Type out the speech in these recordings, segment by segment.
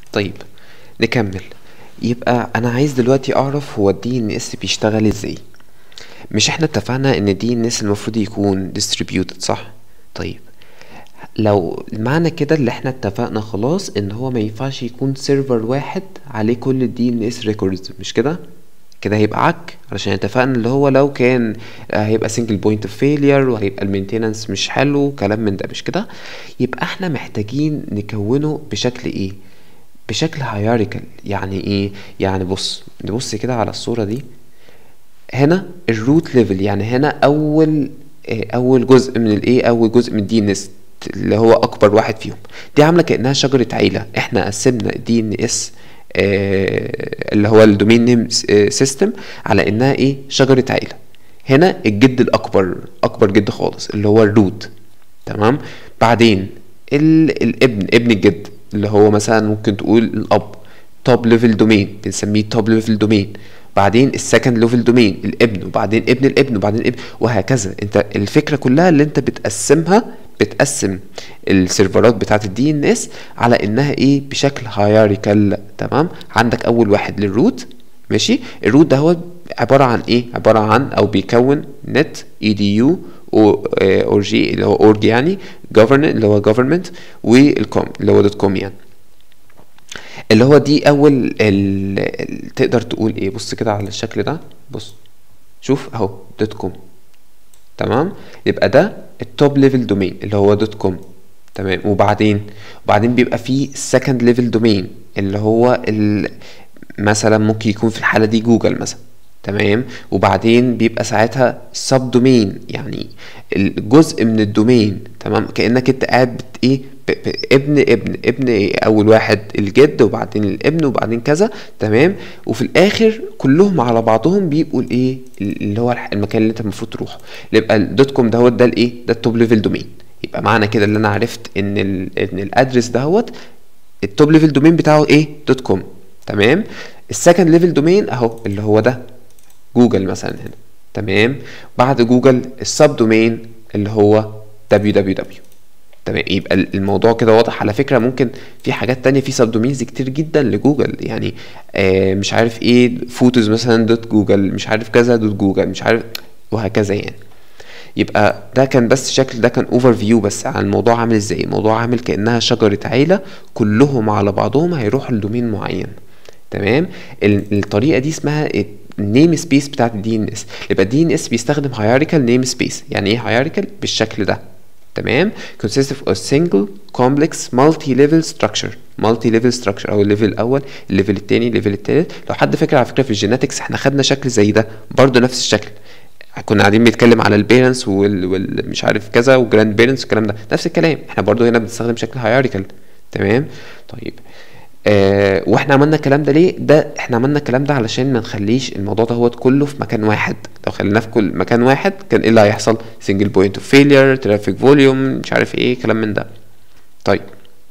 طيب نكمل يبقى انا عايز دلوقتي اعرف هو الدي ان اس بيشتغل ازاي مش احنا اتفقنا ان الدي ان اس المفروض يكون distributed صح طيب لو معنى كده اللي احنا اتفقنا خلاص ان هو ما ينفعش يكون سيرفر واحد عليه كل الدي ان اس ريكوردز مش كده كده هيبقى عك علشان اتفقنا اللي هو لو كان آه، هيبقى سنجل بوينت اوف فيلير وهيبقى المينتيننس مش حلو كلام من ده مش كده يبقى احنا محتاجين نكونه بشكل ايه بشكل هيراريكال يعني ايه يعني بص نبص كده على الصورة دي هنا الروت ليفل يعني هنا اول آه، اول جزء من الايه اول جزء من الدي ان اس اللي هو اكبر واحد فيهم دي عامله كانها شجره عيله احنا قسمنا الدي ان اس اللي هو الدومين نيم سيستم على انها ايه شجره عيله هنا الجد الاكبر اكبر جد خالص اللي هو الروت تمام بعدين ال- الابن ابن الجد اللي هو مثلا ممكن تقول الاب توب ليفل دومين بنسميه توب ليفل دومين بعدين السكند ليفل دومين الابن وبعدين ابن الابن وبعدين الابن وهكذا انت الفكره كلها اللي انت بتقسمها بتقسم السيرفرات بتاعت الدي ان اس على انها ايه بشكل هيراريكال تمام عندك اول واحد للروت ماشي الروت ده هو عباره عن ايه عباره عن او بيكون نت اي دي يو اور جي اللي هو اورج يعني government اللي هو government والكوم اللي هو دوت كوم يعني اللي هو دي اول ال... ال... تقدر تقول ايه بص كده على الشكل ده بص شوف اهو دوت كوم تمام يبقى ده التوب ليفل دومين اللي هو دوت كوم تمام وبعدين وبعدين بيبقى فيه سكند ليفل دومين اللي هو ال... مثلا ممكن يكون في الحالة دي جوجل مثلا تمام وبعدين بيبقى ساعتها سب دومين يعني الجزء من الدومين تمام كأنك انت قاعد بت ايه ب... ب... ابن ابن ابن إيه؟ اول واحد الجد وبعدين الابن وبعدين كذا تمام وفي الاخر كلهم على بعضهم بيبقوا الايه اللي هو الح- المكان اللي انت المفروض تروحه يبقى الدوت كوم دهوت ده الايه ده التوب ليفل دومين يبقى معنى كده اللي انا عرفت ان ال... ان الادرس دهوت التوب ليفل دومين بتاعه ايه دوت كوم تمام السكند ليفل دومين اهو اللي هو ده جوجل مثلا هنا تمام بعد جوجل السب دومين اللي هو www تمام يبقى الموضوع كده واضح على فكرة ممكن في حاجات تانية في سب دومينز كتير جدا لجوجل يعني آه مش عارف ايه فوتوز مثلا دوت جوجل مش عارف كذا دوت جوجل مش عارف وهكذا يعني يبقى ده كان بس شكل ده كان اوفر فيو بس عن الموضوع عامل ازاي الموضوع عامل كانها شجره عيله كلهم على بعضهم هيروحوا لدومين معين تمام ال- الطريقه دي اسمها النيم سبيس بتاعت الدي ان اس يبقى الدي ان اس بيستخدم هيراريكال نيم سبيس يعني ايه هيراريكال بالشكل ده تمام consists of a single complex multi-level structure multi-level structure او الليفل الاول الليفل التاني الليفل التالت لو حد فاكر على فكره في الجيناتكس احنا خدنا شكل زي ده برضه نفس الشكل كنا قاعدين بنتكلم على البيرنتس وال... وال... مش عارف كذا وجراند بيرنتس والكلام ده نفس الكلام احنا برضو هنا بنستخدم شكل هيراريكال تمام طيب آه واحنا عملنا الكلام ده ليه ده احنا عملنا الكلام ده علشان ما نخليش الموضوع ده هو كله في مكان واحد لو خليناه في كل مكان واحد كان ايه اللي هيحصل سنجل بوينت اوف فيلير ترافيك فوليوم مش عارف ايه كلام من ده طيب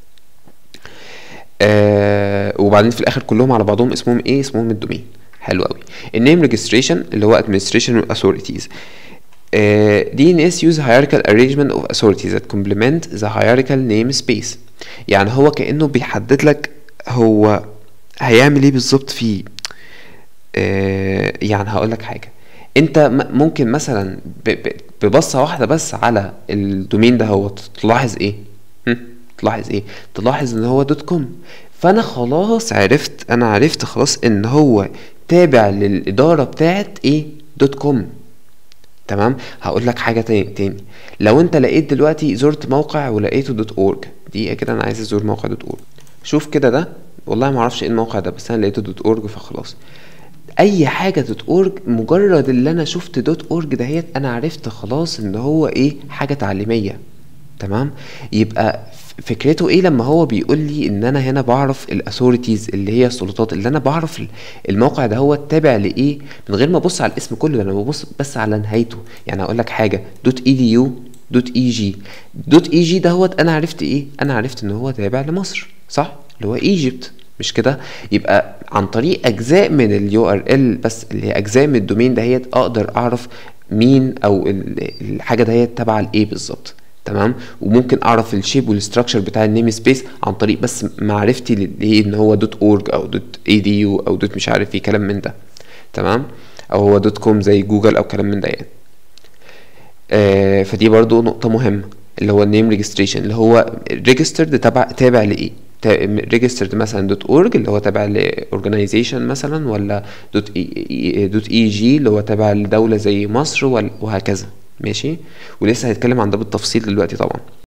آه وبعدين في الاخر كلهم على بعضهم اسمهم ايه اسمهم الدومين حلو قوي النيم ريجستريشن اللي هو administration authorities uh, DNS use hierarchical arrangement of authorities that complement the hierarchical namespace يعني هو كأنه بيحدد لك هو هيعمل ايه بالظبط فيه آه يعني هقول لك حاجة انت م- ممكن مثلا ب- ب- ببصة واحدة بس على الدومين ده هو تلاحظ ايه هم؟ تلاحظ ايه تلاحظ ان هو دوت كوم فانا خلاص عرفت انا عرفت خلاص ان هو تابع للاداره بتاعت ايه دوت كوم تمام هقول لك حاجه تاني تاني لو انت لقيت دلوقتي زرت موقع ولقيته دوت اورج دقيقه كده انا عايز ازور موقع دوت اورج شوف كده ده والله ما اعرفش ايه الموقع ده بس انا لقيته دوت اورج فخلاص اي حاجه دوت اورج مجرد اللي انا شفت دوت اورج دهيت انا عرفت خلاص ان هو ايه حاجه تعليميه تمام يبقى ف- فكرته ايه لما هو بيقول لي ان انا هنا بعرف الاثوريتيز اللي هي السلطات اللي انا بعرف ال- الموقع ده هو تابع لايه من غير ما ابص على الاسم كله ده انا ببص بس على نهايته يعني اقول لك حاجه دوت اي دي يو دوت اي جي دوت اي جي دهوت انا عرفت ايه انا عرفت ان هو تابع لمصر صح اللي هو ايجيبت مش كده يبقى عن طريق اجزاء من اليو ار ال بس اللي هي اجزاء من الدومين دهيت اقدر اعرف مين او ال- الحاجه دهيت تابعه لايه بالظبط تمام وممكن اعرف الشيب والستراكشر بتاع النيم سبيس عن طريق بس معرفتي ليه ان هو دوت اورج او دوت اي دي يو او دوت مش عارف ايه كلام من ده تمام او هو دوت كوم زي جوجل او كلام من ده يعني آه فدي برضو نقطة مهمة اللي هو النيم ريجستريشن اللي هو ريجسترد تبع تابع لايه ريجسترد مثلا دوت اورج اللي هو تابع لاورجنايزيشن مثلا ولا دوت اي دوت اي جي اللي هو تابع لدولة زي مصر وهكذا ماشي ولسه هنتكلم عن ده بالتفصيل دلوقتي طبعا